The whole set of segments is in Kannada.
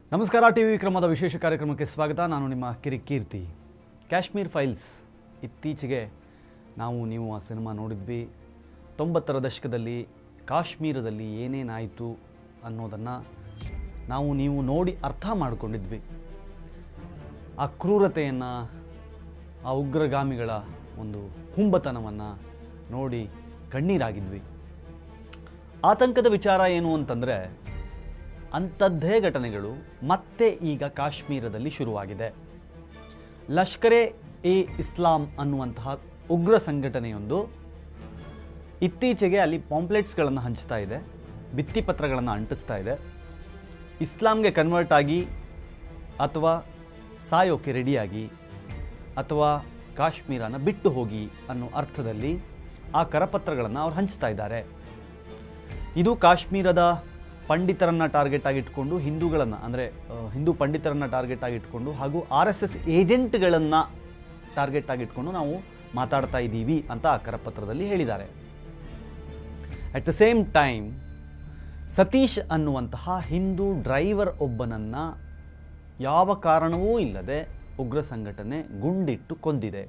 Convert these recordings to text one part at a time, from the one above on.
ನಮಸ್ಕಾರ ಟಿ ವಿ ವಿಕ್ರಮದ ವಿಶೇಷ ಕಾರ್ಯಕ್ರಮಕ್ಕೆ ಸ್ವಾಗತ ನಾನು ನಿಮ್ಮ ಕಿರಿಕೀರ್ತಿ ಕಾಶ್ಮೀರ್ ಫೈಲ್ಸ್ ಇತ್ತೀಚೆಗೆ ನಾವು ನೀವು ಆ ಸಿನಿಮಾ ನೋಡಿದ್ವಿ ತೊಂಬತ್ತರ ದಶಕದಲ್ಲಿ ಕಾಶ್ಮೀರದಲ್ಲಿ ಏನೇನಾಯಿತು ಅನ್ನೋದನ್ನು ನಾವು ನೀವು ನೋಡಿ ಅರ್ಥ ಮಾಡಿಕೊಂಡಿದ್ವಿ ಆ ಕ್ರೂರತೆಯನ್ನು ಆ ಉಗ್ರಗಾಮಿಗಳ ಒಂದು ಹುಂಬತನವನ್ನು ನೋಡಿ ಕಣ್ಣೀರಾಗಿದ್ವಿ ಆತಂಕದ ವಿಚಾರ ಏನು ಅಂತಂದರೆ ಅಂಥದ್ದೇ ಘಟನೆಗಳು ಮತ್ತೆ ಈಗ ಕಾಶ್ಮೀರದಲ್ಲಿ ಶುರುವಾಗಿದೆ ಲಷ್ಕರೆ ಎ ಇಸ್ಲಾಂ ಅನ್ನುವಂತಹ ಉಗ್ರ ಸಂಘಟನೆಯೊಂದು ಇತ್ತೀಚೆಗೆ ಅಲ್ಲಿ ಪಾಂಪ್ಲೆಟ್ಸ್ಗಳನ್ನು ಹಂಚ್ತಾ ಇದೆ ಭಿತ್ತಿಪತ್ರಗಳನ್ನು ಅಂಟಿಸ್ತಾ ಇದೆ ಇಸ್ಲಾಂಗೆ ಕನ್ವರ್ಟ್ ಆಗಿ ಅಥವಾ ಸಾಯೋಕ್ಕೆ ರೆಡಿಯಾಗಿ ಅಥವಾ ಕಾಶ್ಮೀರನ ಬಿಟ್ಟು ಹೋಗಿ ಅನ್ನೋ ಅರ್ಥದಲ್ಲಿ ಆ ಕರಪತ್ರಗಳನ್ನು ಅವ್ರು ಹಂಚ್ತಾ ಇದ್ದಾರೆ ಇದು ಕಾಶ್ಮೀರದ ಪಂಡಿತರನ್ನು ಟಾರ್ಗೆಟ್ ಆಗಿ ಇಟ್ಕೊಂಡು ಹಿಂದೂಗಳನ್ನು ಅಂದರೆ ಹಿಂದೂ ಪಂಡಿತರನ್ನು ಟಾರ್ಗೆಟ್ ಆಗಿ ಇಟ್ಕೊಂಡು ಹಾಗೂ ಆರ್ ಎಸ್ ಎಸ್ ಏಜೆಂಟ್ಗಳನ್ನು ಟಾರ್ಗೆಟ್ ಆಗಿ ಇಟ್ಕೊಂಡು ನಾವು ಮಾತಾಡ್ತಾ ಇದ್ದೀವಿ ಅಂತ ಆ ಕರಪತ್ರದಲ್ಲಿ ಹೇಳಿದ್ದಾರೆ at the same time Satish ಅನ್ನುವಂತಹ ಹಿಂದೂ ಡ್ರೈವರ್ ಒಬ್ಬನನ್ನು ಯಾವ ಕಾರಣವೂ ಇಲ್ಲದೆ ಉಗ್ರ ಸಂಘಟನೆ ಗುಂಡಿಟ್ಟು ಕೊಂದಿದೆ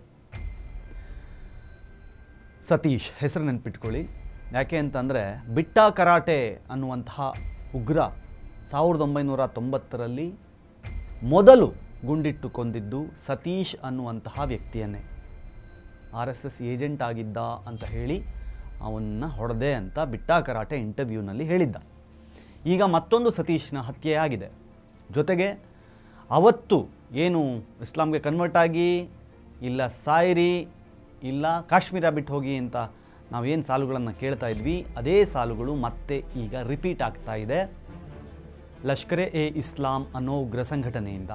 ಸತೀಶ್ ಹೆಸರು ನೆನ್ಪಿಟ್ಕೊಳ್ಳಿ ಯಾಕೆ ಅಂತಂದರೆ ಬಿಟ್ಟಾ ಕರಾಟೆ ಅನ್ನುವಂತಹ ಉಗ್ರ ಸಾವಿರದ ಒಂಬೈನೂರ ತೊಂಬತ್ತರಲ್ಲಿ ಮೊದಲು ಗುಂಡಿಟ್ಟು ಕೊಂದಿದ್ದು ಸತೀಶ್ ಅನ್ನುವಂತಹ ವ್ಯಕ್ತಿಯನ್ನೇ ಆರ್ ಎಸ್ ಎಸ್ ಏಜೆಂಟ್ ಆಗಿದ್ದ ಅಂತ ಹೇಳಿ ಅವನ್ನ ಹೊಡೆದೆ ಅಂತ ಬಿಟ್ಟಾ ಕರಾಟೆ ಇಂಟರ್ವ್ಯೂನಲ್ಲಿ ಹೇಳಿದ್ದ ಈಗ ಮತ್ತೊಂದು ಸತೀಶ್ನ ಹತ್ಯೆಯಾಗಿದೆ ಜೊತೆಗೆ ಅವತ್ತು ಏನು ಇಸ್ಲಾಂಗೆ ಕನ್ವರ್ಟ್ ಆಗಿ ಇಲ್ಲ ಸಾಯಿರಿ ಇಲ್ಲ ಕಾಶ್ಮೀರ ಬಿಟ್ಟು ಹೋಗಿ ಅಂತ ನಾವೇನು ಸಾಲುಗಳನ್ನು ಕೇಳ್ತಾ ಇದ್ವಿ ಅದೇ ಸಾಲುಗಳು ಮತ್ತೆ ಈಗ ರಿಪೀಟ್ ಆಗ್ತಾ ಇದೆ ಲಷ್ಕರೆ ಎ ಇಸ್ಲಾಂ ಅನ್ನೋ ಉಗ್ರ ಸಂಘಟನೆಯಿಂದ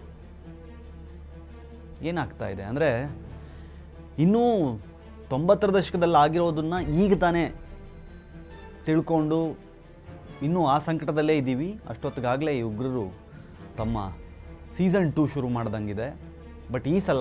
ಏನಾಗ್ತಾ ಇದೆ ಅಂದರೆ ಇನ್ನೂ ತೊಂಬತ್ತರ ದಶಕದಲ್ಲಿ ಆಗಿರೋದನ್ನು ಈಗ ತಾನೇ ತಿಳ್ಕೊಂಡು ಇನ್ನೂ ಆ ಸಂಕಟದಲ್ಲೇ ಇದ್ದೀವಿ ಅಷ್ಟೊತ್ತಿಗಾಗಲೇ ಈ ಉಗ್ರರು ತಮ್ಮ ಸೀಸನ್ ಟೂ ಶುರು ಮಾಡ್ದಂಗಿದೆ ಬಟ್ ಈ ಸಲ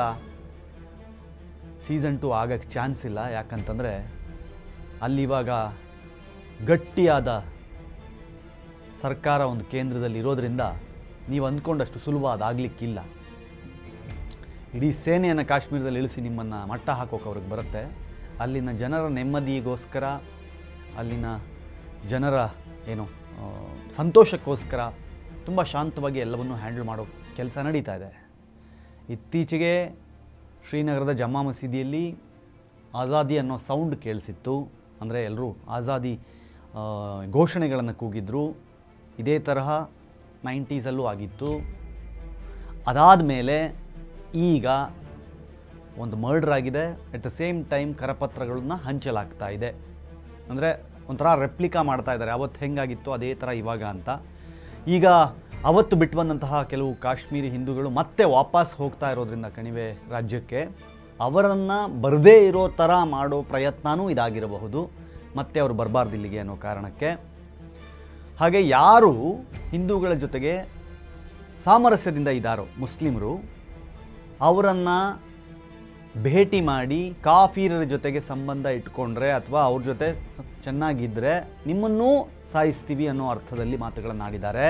ಸೀಸನ್ ಟು ಆಗಕ್ಕೆ ಚಾನ್ಸ್ ಇಲ್ಲ ಯಾಕಂತಂದರೆ ಅಲ್ಲಿವಾಗ ಗಟ್ಟಿಯಾದ ಸರ್ಕಾರ ಒಂದು ಕೇಂದ್ರದಲ್ಲಿ ಇರೋದ್ರಿಂದ ನೀವು ಅಂದ್ಕೊಂಡಷ್ಟು ಸುಲಭ ಅದಾಗಲಿಕ್ಕಿಲ್ಲ ಇಡೀ ಸೇನೆಯನ್ನು ಕಾಶ್ಮೀರದಲ್ಲಿ ಇಳಿಸಿ ನಿಮ್ಮನ್ನು ಮಟ್ಟ ಹಾಕೋಕೆ ಅವ್ರಿಗೆ ಬರುತ್ತೆ ಅಲ್ಲಿನ ಜನರ ನೆಮ್ಮದಿಗೋಸ್ಕರ ಅಲ್ಲಿನ ಜನರ ಏನು ಆ, ಸಂತೋಷಕ್ಕೋಸ್ಕರ ತುಂಬ ಶಾಂತವಾಗಿ ಎಲ್ಲವನ್ನೂ ಹ್ಯಾಂಡಲ್ ಮಾಡೋ ಕೆಲಸ ನಡೀತಾ ಇದೆ ಇತ್ತೀಚೆಗೆ ಶ್ರೀನಗರದ ಜಮಾ ಮಸೀದಿಯಲ್ಲಿ ಆಜಾದಿ ಅನ್ನೋ ಸೌಂಡ್ ಕೇಳಿಸಿತ್ತು ಅಂದರೆ ಎಲ್ಲರೂ ಆಜಾದಿ ಆ, ಘೋಷಣೆಗಳನ್ನು ಕೂಗಿದ್ರು ಇದೇ ತರಹ ನೈಂಟೀಸಲ್ಲೂ ಆಗಿತ್ತು ಅದಾದ ಮೇಲೆ ಈಗ ಒಂದು ಮರ್ಡರ್ ಆಗಿದೆ ಎಟ್ ದ ಸೇಮ್ ಟೈಮ್ ಕರಪತ್ರಗಳನ್ನ ಹಂಚಲಾಗ್ತಾ ಇದೆ ಅಂದರೆ ಒಂಥರ ರೆಪ್ಲಿಕಾ ಮಾಡ್ತಾ ಇದ್ದಾರೆ ಅವತ್ತು ಹೆಂಗಾಗಿತ್ತು ಅದೇ ಥರ ಇವಾಗ ಅಂತ ಈಗ ಅವತ್ತು ಬಿಟ್ಟು ಬಂದಂತಹ ಕೆಲವು ಕಾಶ್ಮೀರಿ ಹಿಂದೂಗಳು ಮತ್ತೆ ವಾಪಸ್ ಹೋಗ್ತಾ ಇರೋದ್ರಿಂದ ಕಣಿವೆ ರಾಜ್ಯಕ್ಕೆ ಅವರನ್ನು ಬರದೇ ಇರೋ ಥರ ಮಾಡೋ ಪ್ರಯತ್ನವೂ ಇದಾಗಿರಬಹುದು ಮತ್ತೆ ಅವರು ಬರಬಾರ್ದು ಇಲ್ಲಿಗೆ ಅನ್ನೋ ಕಾರಣಕ್ಕೆ ಹಾಗೆ ಯಾರು ಹಿಂದೂಗಳ ಜೊತೆಗೆ ಸಾಮರಸ್ಯದಿಂದ ಇದ್ದಾರೋ ಮುಸ್ಲಿಮರು ಅವರನ್ನು ಭೇಟಿ ಮಾಡಿ ಕಾಫೀರರ ಜೊತೆಗೆ ಸಂಬಂಧ ಇಟ್ಕೊಂಡ್ರೆ ಅಥವಾ ಅವ್ರ ಜೊತೆ ಚೆನ್ನಾಗಿದ್ದರೆ ನಿಮ್ಮನ್ನೂ ಸಾಯಿಸ್ತೀವಿ ಅನ್ನೋ ಅರ್ಥದಲ್ಲಿ ಮಾತುಗಳನ್ನು ಆಡಿದ್ದಾರೆ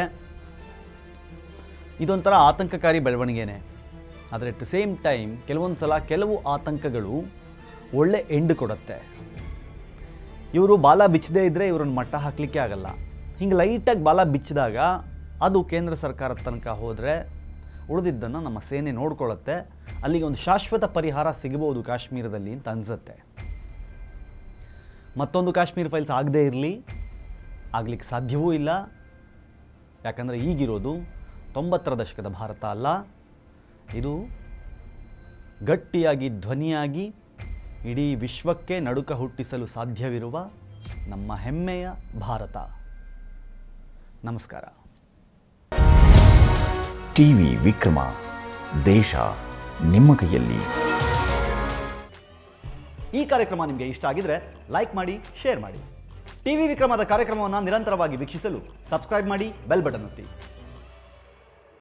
ಇದೊಂಥರ ಆತಂಕಕಾರಿ ಬೆಳವಣಿಗೆನೇ ಆದರೆ ಅಟ್ ದ ಸೇಮ್ ಟೈಮ್ ಕೆಲವೊಂದು ಸಲ ಕೆಲವು ಆತಂಕಗಳು ಒಳ್ಳೆ ಎಂಡ್ ಕೊಡುತ್ತೆ ಇವರು ಬಾಲ ಬಿಚ್ಚದೇ ಇದ್ದರೆ ಇವ್ರನ್ನ ಮಟ್ಟ ಹಾಕಲಿಕ್ಕೆ ಆಗಲ್ಲ ಹಿಂಗೆ ಲೈಟಾಗಿ ಬಾಲ ಬಿಚ್ಚಿದಾಗ ಅದು ಕೇಂದ್ರ ಸರ್ಕಾರದ ತನಕ ಹೋದರೆ ಉಳಿದಿದ್ದನ್ನು ನಮ್ಮ ಸೇನೆ ನೋಡ್ಕೊಳ್ಳುತ್ತೆ ಅಲ್ಲಿಗೆ ಒಂದು ಶಾಶ್ವತ ಪರಿಹಾರ ಸಿಗಬಹುದು ಕಾಶ್ಮೀರದಲ್ಲಿ ಅಂತ ಅನಿಸುತ್ತೆ ಮತ್ತೊಂದು ಕಾಶ್ಮೀರ ಫೈಲ್ಸ್ ಆಗದೇ ಇರಲಿ ಆಗ್ಲಿಕ್ಕೆ ಸಾಧ್ಯವೂ ಇಲ್ಲ ಯಾಕಂದರೆ ಈಗಿರೋದು ತೊಂಬತ್ತರ ದಶಕದ ಭಾರತ ಅಲ್ಲ ಇದು ಗಟ್ಟಿಯಾಗಿ ಧ್ವನಿಯಾಗಿ ಇಡೀ ವಿಶ್ವಕ್ಕೆ ನಡುಕ ಹುಟ್ಟಿಸಲು ಸಾಧ್ಯವಿರುವ ನಮ್ಮ ಹೆಮ್ಮೆಯ ಭಾರತ ನಮಸ್ಕಾರ ಟಿವಿ ವಿಕ್ರಮ ದೇಶ ನಿಮ್ಮ ಕೈಯಲ್ಲಿ ಈ ಕಾರ್ಯಕ್ರಮ ನಿಮಗೆ ಇಷ್ಟ ಆಗಿದ್ರೆ ಲೈಕ್ ಮಾಡಿ ಶೇರ್ ಮಾಡಿ ಟಿವಿ ವಿಕ್ರಮದ ಕಾರ್ಯಕ್ರಮವನ್ನು ನಿರಂತರವಾಗಿ ವೀಕ್ಷಿಸಲು ಸಬ್ಸ್ಕ್ರೈಬ್ ಮಾಡಿ ಬೆಲ್ ಬಟನ್ ಒತ್ತಿ